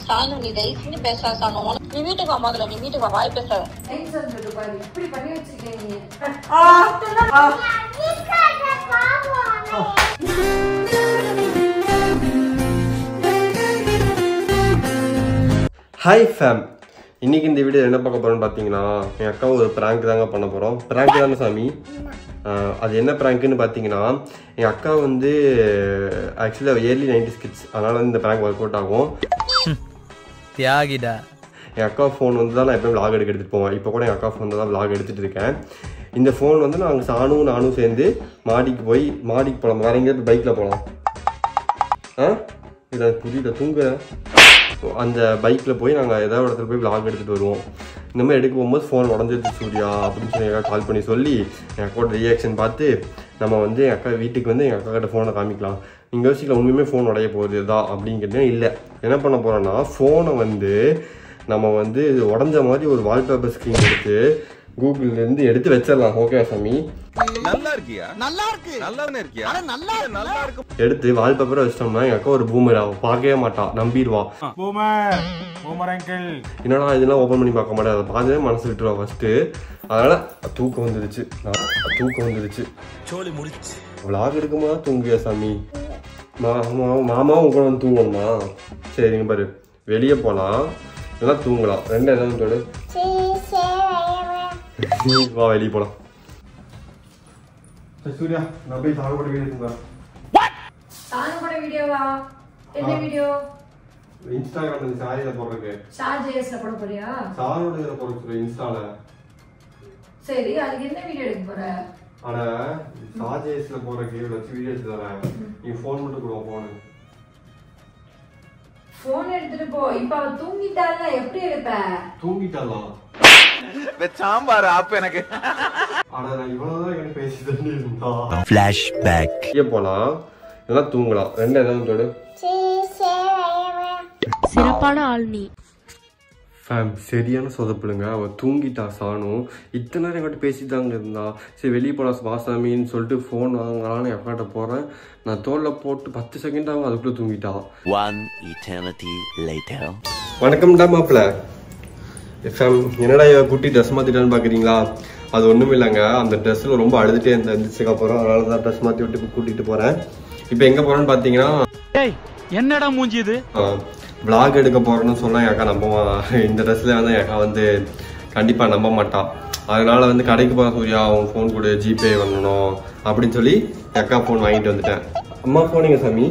சானு நீ தயவு செஞ்சு பேசாத சானு உனக்கு- நீ வீட்டுக்கு வா முதல்ல நீ வீட்டுக்கு வா வாய் பேசாத லைன் சொல்றது பாரு இப்படி பண்ணி வச்சிருக்கேன் நீ ஹாய் ஃபேம் இன்னைக்கு இந்த வீடியோ என்ன பார்க்க போறோம்னு பார்த்தீங்கன்னா என் அக்கா ஒரு ப்ராங்க் தாங்க பண்ண போகிறோம் ப்ராங்க் தானே சாமி ஆஹ் அது என்ன ப்ராங்க்னு பார்த்தீங்கன்னா என் அக்கா வந்து ஆக்சுவலாக இயர்லி நைன்டி கிட்ஸ் அதனால வந்து இந்த ப்ராங்க் ஒர்க் அவுட் ஆகும் தியாகிடா என் அக்கா ஃபோன் வந்து தான் நான் எப்பயும் vlog எடுக்க எடுத்துகிட்டு போவேன் இப்போ கூட என் அக்கா ஃபோன் தான் vlog எடுத்துகிட்டு இருக்கேன் இந்த ஃபோன் வந்து நாங்கள் சாணும் நானும் சேர்ந்து மாடிக்கு போய் மாடிக்கு போகலாம் வேற எங்கேயாவது பைக்கில் போகலாம் ஆ இல்லை புரியல தூங்க அந்த பைக்கில் போய் நாங்கள் ஏதாவது ஒரு இடத்துல போய் vlog எடுத்துகிட்டு வருவோம் இந்த மாதிரி எடுக்க போகும்போது ஃபோன் உடஞ்சிருச்சு சூர்யா அப்படின்னு சொல்லி எங்கள் கால் பண்ணி சொல்லி என் அக்காவோட ரியாக்ஷன் பார்த்து நம்ம வந்து என் அக்கா வீட்டுக்கு வந்து எங்கள் அக்கா கிட்ட ஃபோனை காமிக்கலாம் நீங்கள் யோசிக்கல உண்மையுமே ஃபோன் உடைய போகுது தான் அப்படின்னு கேட்டீங்கன்னா இல்லை என்ன பண்ண போகிறோன்னா ஃபோனை வந்து நம்ம வந்து உடஞ்ச மாதிரி ஒரு வால்பேப்பர் ஸ்க்ரீன் எடுத்து கூகுள்ல இருந்து எடுத்து வச்சிடலாம் ஓகே சாமி நல்லா இருக்கியா நல்லா இருக்கு நல்லா இருக்கியா நல்லா நல்லா இருக்கு எடுத்து வால்பேப்பரை வச்சிட்டோம்னா எங்கள் அக்கா ஒரு பூமர் அவள் பார்க்கவே மாட்டா நம்பிடுவா பூமர் பூமர் அங்கிள் என்னடா இதெல்லாம் ஓப்பன் பண்ணி பார்க்க மாட்டேன் அதை பார்த்தே மனசு விட்டுருவா ஃபர்ஸ்ட் அதனால தூக்கம் வந்துருச்சு நான் தூக்கம் வந்துருச்சு சோலி முடிச்சு விளாக் எடுக்கும்போது தூங்குவியா சாமி மாமா மாமாவும் கூட வந்து தூங்கணுமா சரிங்க பாரு வெளியே போகலாம் இல்லைன்னா தூங்கலாம் ரெண்டு எதாவது தொடு வா வெளியே போகலாம் சூர்யா நான் போய் சாகுபடி வீடு சாணப்பட வீடியோவா என்ன வீடியோ இன்ஸ்டாகிராம் இந்த சாரியில போடுறதுக்கு ஷார் ஜேஎஸ்ல போட போறியா சாரோட இதில் போட சொல்லு இன்ஸ்டால சரி அதுக்கு என்ன வீடியோ எடுக்க போற ஆனா சாஜேஸ்ல போறதுக்கு இவ்வளவு வச்சு வீடியோ எடுத்து தரேன் நீ ஃபோன் மட்டும் கொடுங்க ஃபோனு போன் எடுத்துட்டு போ இப்ப அவ தூங்கிட்டால எப்படி எடுப்ப தூங்கிட்டாலாம் சாம்பார் ஆப்பு எனக்கு ஆனா நான் இவ்வளவுதான் எனக்கு பேசி தண்ணி இருந்தா ஃபிளாஷ்பேக் வெளியே போலாம் இல்லைன்னா தூங்கலாம் ரெண்டு ஏதாவது தொடு சிறப்பான ஆள் நீ ஃபேம் சரியான சொதப்புலுங்க அவ தூங்கிட்டா சாணும் இத்தனை நேரம் என்கிட்ட பேசிட்டு தாங்க இருந்தா சரி வெளியே போலாம் வாசாமின்னு சொல்லிட்டு ஃபோன் வாங்கலான்னு எஃப்கிட்ட போறேன் நான் தோல்ல போட்டு பத்து செகண்ட் ஆகும் அதுக்குள்ள தூங்கிட்டா ஒன் eternity later வணக்கம்டா மாப்பிள்ள ஃபேம் என்னடா இவ குட்டி ட்ரெஸ் மாத்திட்டான்னு பாக்குறீங்களா அது ஒண்ணும் இல்லைங்க அந்த ட்ரெஸ்ல ரொம்ப அழுதுட்டே இருந்த எந்திரிச்சுக்க போறோம் அதனால தான் ட்ரெஸ் மாத்தி விட்டு இப்ப கூட்டிட்டு போறேன் இப்போ எங்க போறேன்னு பாத்தீங்கன்னா ஏய் என்னடா மூஞ்சி இது விளாக் எடுக்க போறேன்னு சொன்னா என் அக்கா நம்ப இந்த ட்ரெஸ்ல வந்து என் அக்கா வந்து கண்டிப்பா நம்ப மாட்டா அதனால வந்து கடைக்கு போற சூர்யா அவன் ஃபோன் கொடு ஜிபே பண்ணணும் அப்படின்னு சொல்லி என் அக்கா ஃபோன் வாங்கிட்டு வந்துட்டேன் அம்மா போனீங்க சாமி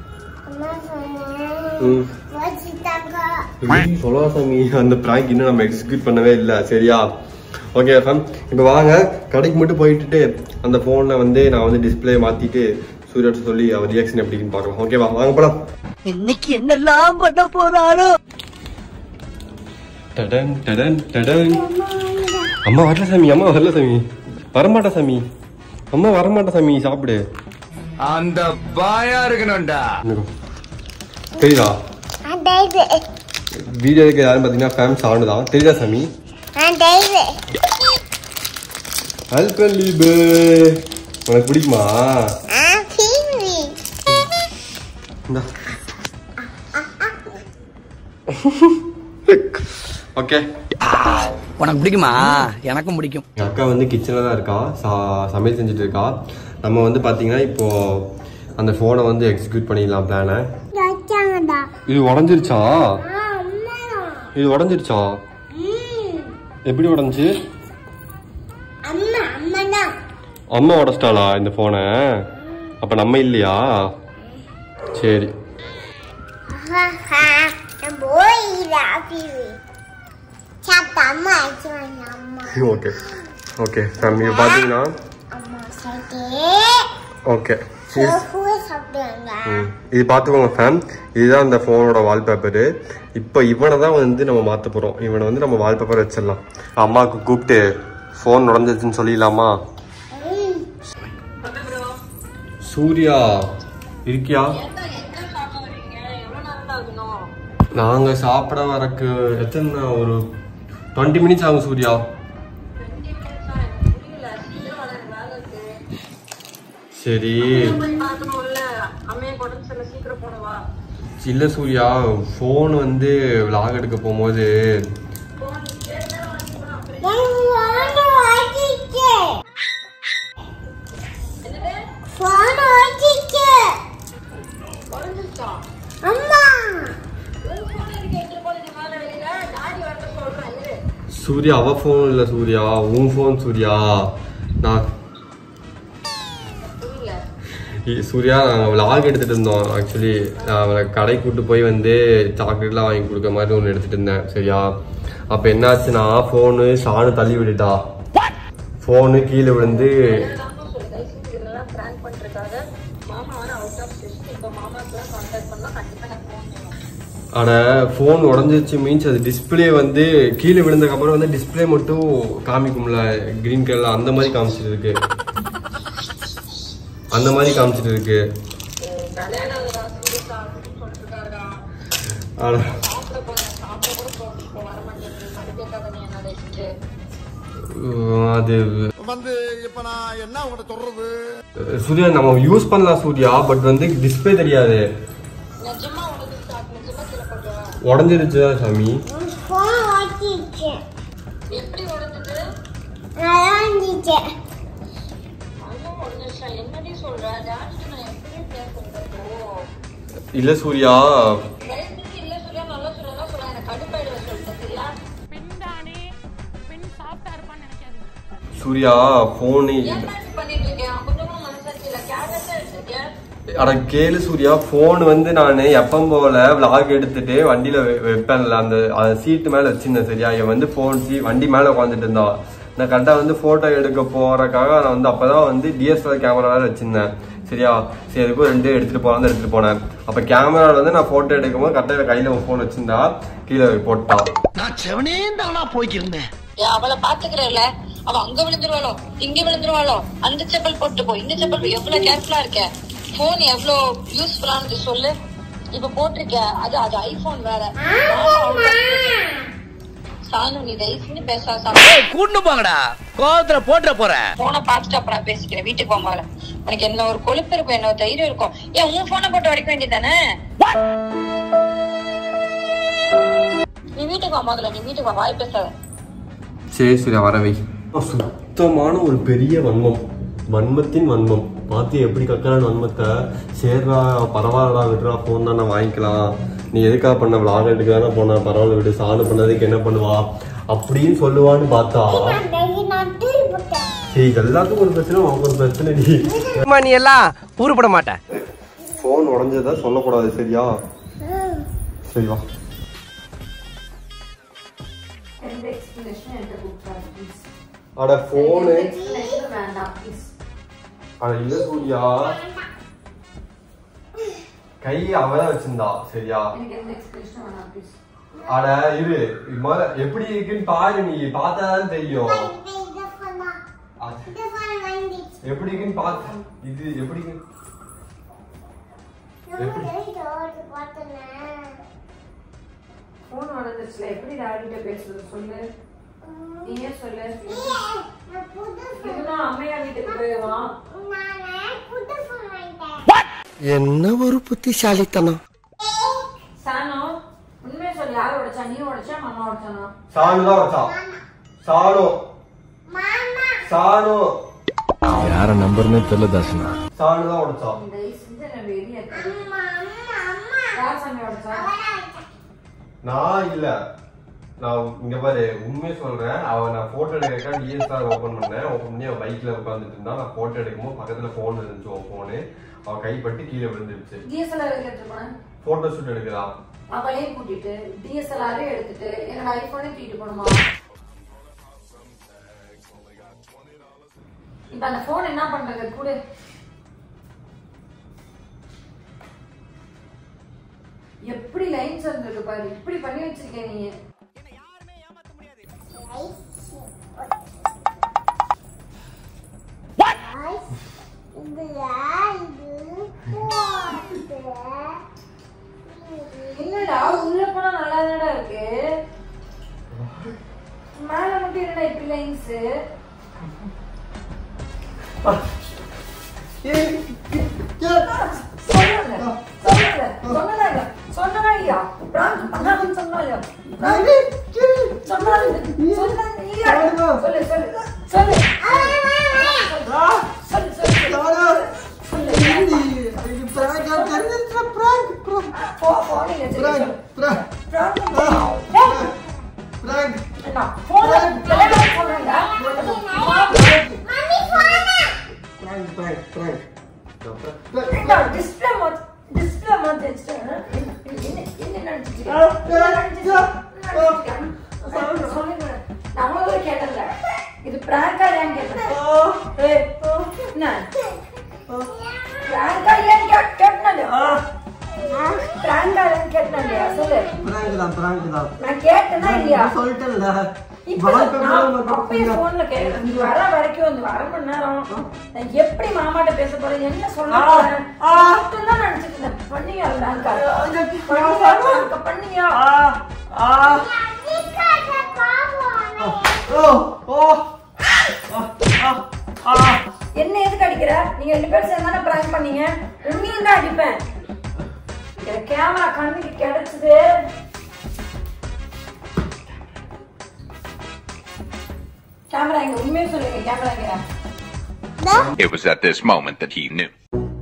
ம் ஐயோ, சொல்லவா சாமி அந்த ப்ராங்க் இன்னும் நம்ம எக்ஸிக்யூட் பண்ணவே இல்லை சரியா ஓகே ஃபேம் இப்போ வாங்க கடைக்கு மட்டும் போயிட்டு அந்த ஃபோனில் வந்து நான் வந்து டிஸ்பிளே மாற்றிட்டு சூர்யாட்ட சொல்லி அவர் ரியாக்ஷன் எப்படின்னு பார்க்கலாம் ஓகேவா வாங்க போலாம் இன்னைக்கு என்னெல்லாம் பண்ண போறாரோ டடன் டடன் டடன் அம்மா வரல சாமி அம்மா வரல சாமி வரமாட்டா சாமி அம்மா வரமாட்டா சாமி சாப்பிடு அந்த பாயா இருக்கணும்டா இந்தா. தெரியுதா வீடியோ எடுக்க யாரும் பார்த்தீங்கன்னா ஃபேம் சவுண்டு தான் தெரியுதா சாமி அல்பல்லீபு உனக்கு பிடிக்குமா இந்தா. ஓகே உனக்கு பிடிக்குமா எனக்கும் பிடிக்கும் எங்கள் அக்கா வந்து கிச்சனில் தான் இருக்கா சா சமையல் செஞ்சுட்டு இருக்கா நம்ம வந்து பார்த்தீங்கன்னா இப்போ அந்த ஃபோனை வந்து எக்ஸிக்யூட் பண்ணிடலாம் பிளானை இது உடஞ்சிருச்சா இது உடஞ்சிருச்சா எப்படி உடஞ்சி அம்மா உடச்சிட்டாளா இந்த ஃபோனை அப்போ நம்ம இல்லையா சரி ஓகே ஓகே ஃபேமிலி பார்த்தீங்கன்னா ஓகே ம். இது பார்த்துக்கோங்க ஃபேம் இதுதான் இந்த ஃபோனோட வால்பேப்பரு இப்போ இவனை தான் வந்து நம்ம மாற்ற போகிறோம் இவனை வந்து நம்ம வால்பேப்பர் வச்சிடலாம் அம்மாவுக்கு கூப்பிட்டு ஃபோன் உடஞ்சிருச்சுன்னு சொல்லிடலாமா சூர்யா இருக்கியா நாங்கள் சாப்பிட வரக்கு எத்தனை ஒரு டுவெண்ட்டி மினிட்ஸ் ஆகும் சூர்யா சரி பார்க்கணும்ல அம்மையை உடம்பு சரியில்லை சீக்கிரம் போனவா இல்ல சூர்யா ஃபோன் வந்து vlog எடுக்க போகும்போது சூர்யா அவ ஃபோன் இல்ல சூர்யா உன் ஃபோன் சூர்யா நான் இ- சூர்யா நாங்கள் vlog எடுத்துட்டு இருந்தோம் ஆக்சுவலி அவளை கடை கூட்டு போய் வந்து சாக்லேட்லாம் வாங்கி கொடுக்க மாதிரி ஒன்று எடுத்துட்டு இருந்தேன் சரியா அப்போ என்னாச்சுன்னா ஃபோனு சாணு தள்ளி விட்டுட்டா ஃபோனு கீழே விழுந்து பிராங்க் பண்றதுக்காக மாமா வர அவுட் ஆஃப் ஸ்டேஷன் இப்போ மாமாக்கு தான் கான்டாக்ட் பண்ணா கண்டிப்பா நான் ஃபோன் பண்ணுவேன் ஆனால் ஃபோன் உடஞ்சிச்சு மீன்ஸ் அது டிஸ்பிளே வந்து கீழே விழுந்ததுக்கப்புறம் வந்து டிஸ்பிளே மட்டும் காமிக்கும்ல க்ரீன் கலரில் அந்த மாதிரி காமிச்சிட்டு இருக்கு அந்த மாதிரி காமிச்சிட்டு இருக்கு கல்யாணம் ஆகுதா சீரியஸா அப்படின்னு சொல்லிட்டு இருக்காருடா ஆனால் சாப்பிட போறேன் சாப்பிட கூட போக இப்போ வர மாட்டேங்குது அது கேட்காத நீ என்ன ரெஸ்ட் அது வந்து இப்ப நான் என்ன உங்கள்கிட்ட சொல்றது சூர்யா நம்ம யூஸ் பண்ணலாம் சூர்யா பட் வந்து டிஸ்பிளே தெரியாது நிஜமா உனக்கு ஸ்டார்ட் நிஜமா கீழே போடுவா உடஞ்சிருச்சு சாமி எப்படி உடஞ்சது அண்ணா ஒரு நிமிஷம் என்னடி சொல்ற ஜாஸ்தி நான் எப்படி பேசுறது இல்ல சூர்யா வயசுக்கு இல்ல சொல்ல நல்லா சொல்ல சொல்ல எனக்கு கடுப்பாயிடுவேன் சொல்லிட்டேன் சரியா சூர்யா போனு ஏன் இப்படி பண்ணிட்டு இருக்கேன் கொஞ்சம் கூட மனசாட்சி இல்ல கேர்லெஸ்ஸா எடுத்திருக்கேன் அட கேளு சூர்யா போன் வந்து நான் எப்பம் போல vlog எடுத்துட்டு வண்டியில வெ- வைப்பேன்ல அந்த சீட்டு மேல வச்சிருந்தேன் சரியா இவன் வந்து போன் சீ வண்டி மேல உட்காந்துட்டு இருந்தா நான் கரெக்டா வந்து போட்டோ எடுக்க போறதுக்காக நான் வந்து அப்பதான் வந்து டிஎஸ்எல்ஆர் கேமரா வேற வச்சிருந்தேன் சரியா சரி எதுக்கும் ரெண்டு எடுத்துட்டு போலாம் எடுத்துட்டு போனேன் அப்ப கேமரால வந்து நான் போட்டோ எடுக்கும்போது கரெக்டா கையில போன் வச்சிருந்தா கீழே போட்டா நான் செவனே தானா போய்க்கிருந்தேன் ஏன் அவளை பாத்துக்கிறல அவ அங்க விழுந்துருவாளோ இங்க விழுந்துருவாளோ அந்த செப்பல் போட்டு போ இந்த செப்பல் போ. எவ்வளவு கேர்ஃபுல்லா இருக்க போன் எவ்வளவு யூஸ்ஃபுல்லானது சொல்லு இப்ப போட்டிருக்க அது அது ஐபோன் வேற சானு நீ தயவு செஞ்சு பேசாத கூட்டு போங்கடா கோவத்துல போட்டுற போறேன் போனை பார்த்துட்டு அப்புறம் நான் பேசிக்கிறேன் வீட்டுக்கு போங்க உனக்கு என்ன ஒரு கொழுப்பு இருக்கும் என்ன ஒரு தைரியம் இருக்கும் ஏன் உன் போனை போட்டு உடைக்க வேண்டியதானே நீ வீட்டுக்கு வா முதல்ல நீ வீட்டுக்கு வா வாய் பேசாத சரி சூர்யா வரவை சுத்தமான ஒரு பெரிய வன்மம் வன்மத்தின் வன்மம் பார்த்து எப்படி கக்கறான வன்மத்தை சேர்றா பரவாயில்லடா விடுறா ஃபோன் தான் நான் வாங்கிக்கலாம் நீ எதுக்காக பண்ண விளாக எடுக்காத போன பரவாயில்ல விடு சாலு பண்ணதுக்கு என்ன பண்ணுவா அப்படின்னு சொல்லுவான்னு பார்த்தா சரி எல்லாத்துக்கும் ஒரு பிரச்சனை உனக்கு ஒரு பிரச்சனை நீ நீ எல்லாம் உருப்பட மாட்டேன் ஃபோன் உடஞ்சதா சொல்லக்கூடாது சரியா சரி வா எந்த எக்ஸ்பிளனேஷன் என்கிட்ட கொடுத்தாரு ப்ளீஸ் அட ஃபோனு எக்ஸ்பிளனேஷன் வேண்டாம் ப்ளீஸ் அட இல்ல சூர்யா கை அவதான் வச்சிருந்தா சரியா எனக்கு எந்த எக்ஸ்பிளனேஷன் வேண்டாம் ப்ளீஸ் அட இரு முதல்ல எப்படி இருக்குன்னு பாரு நீ பார்த்தாதான் தெரியும் அது எப்படி இருக்குன்னு பார்த்து இது எப்படி இருக்கு எப்படி ஃபோன் உடஞ்சிருச்சுல எப்படி டாடிட்ட பேசுறது சொல்லு நீயே சொல்லு இதுதான் அம்மையா வீட்டுக்கு போய் வா என்ன ஒரு புத்திசாலித்தனம் சானோ உண்மையை சொல்லு யார் உடைச்சா நீ உடைச்சா மாமா உடைச்சானா சாணு தான் வச்சா சாணு சாணு யார நம்பர்னே தெரியல தாசனா சாணு தான் உடைச்சா தயவு செஞ்சு என்ன வெளியே யார் சாமி உடைச்சா நான் இல்ல நான் இங்க பாரு உண்மையை சொல்றேன் அவ நான் போட்டோ எடுக்க டிஎஸ்ஆர் ஓபன் பண்ணேன் ஓபன் பண்ணி அவ பைக்ல உட்காந்துட்டு இருந்தா நான் போட்டோ எடுக்கும்போது பக்கத்துல போன் இருந்துச்சு உன் போனு அவ கைப்பட்டு கீழே விழுந்துருச்சு டிஎஸ்எல்ஆர் எடுத்துட்டு போனேன் போட்டோ ஷூட் எடுக்கிறா அவளையும் கூட்டிட்டு டிஎஸ்எல்ஆரே எடுத்துட்டு என்னோட ஐபோனே தூக்கிட்டு போகணுமா இப்ப அந்த போன் என்ன பண்றது கூட எப்படி லைன்ஸ் வந்திருக்கு பாரு இப்படி பண்ணி வச்சிருக்கேன் நீ இல்லடா உள்ள போனா நல்லா தானடா இருக்கு மேல மட்டும் என்னடா இப்படி லைன்ஸ் சொல்லுங்க சொல்லுங்க சொன்னாரு சொல்லு நீயா? சொல்லு சொல்லு சொல்லு சொல்லு சொல்லு போ போ நீங்க சொல்லு என்ன போன விளையாட போறேன்டா என்ன டிஸ்ப்ளே மாத் டிஸ்ப்ளே மாத் என்ன என்ன நினைச்சிட்டு சொல்லுங்க நான் உங்களை கேட்டல இது பிராங்கா ஏன் கேட்டேன் ஏய், என்ன பிராங்கா ஏன் கேட் கேட்டனே பிராங்கா ஏன் கேட்டனே சொல்லு நான் கேட்டனா இல்லையா இப்ப நான் அப்பயே போன்ல கேக்குறேன் நீ வர வரைக்கும் இந்த அரை மணி நேரம் நான் எப்படி மாமாட்ட பேச போறேன் என்ன சொல்ல போறேன் மட்டும் தான் நினைச்சிட்டு இருந்தேன் பண்ணியா பிராங்கா பண்ணியா பிராங்கா பண்ணியா என்ன எதுக்கு அடிக்கிற நீங்க ரெண்டு பேரும் சேர்ந்து தானே பிராங்க் பண்ணீங்க உண்மையும் தான் அடிப்பேன் எனக்கு கேமரா கண்ணுக்கு கிடைச்சது கேமரா எங்க உண்மையை சொல்லுங்க கேமரா எங்க It was at this moment that he knew.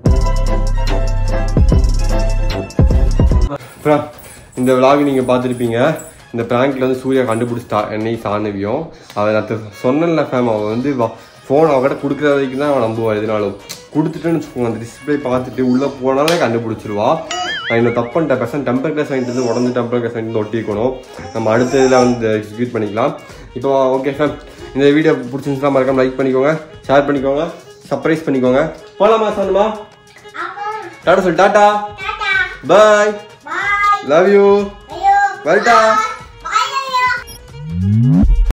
அப்புறம் இந்த விலாக் நீங்கள் பார்த்துருப்பீங்க இந்த ப்ராங்க்ல வந்து சூர்யா கண்டுபிடிச்சிட்டா என்னை சாணவியும் அவன் நான் சொன்னல ஃபேம் அவன் வந்து ஃபோன் அவகிட்ட கொடுக்குற வரைக்கும் தான் அவன் நம்புவான் எதுனாலும் கொடுத்துட்டேன்னு வச்சுக்கோங்க அந்த டிஸ்பிளே பார்த்துட்டு உள்ளே போனாலே கண்டுபிடிச்சிருவா நான் இன்னும் தப்பு பண்ணிட்டேன் பெர்சன் டெம்பர் கிளாஸ் வாங்கிட்டு வந்து உடனே டெம்பர் கிளாஸ் வாங்கிட்டு வந்து ஒட்டிக்கணும் நம்ம அடுத்த இதில் வந்து எக்ஸிக்யூட் பண்ணிக்கலாம் இப்போ ஓகே ஃபேம் இந்த வீடியோ பிடிச்சிருந்துச்சுன்னா மறக்காம லைக் பண்ணிக்கோங்க ஷேர் பண்ணிக்கோங்க சர்ப்ரைஸ் பண்ணிக்கோங்க போலாமா சொன்னமா டாடா சொல்லு டாடா பாய் லவ் யூ வரட்டா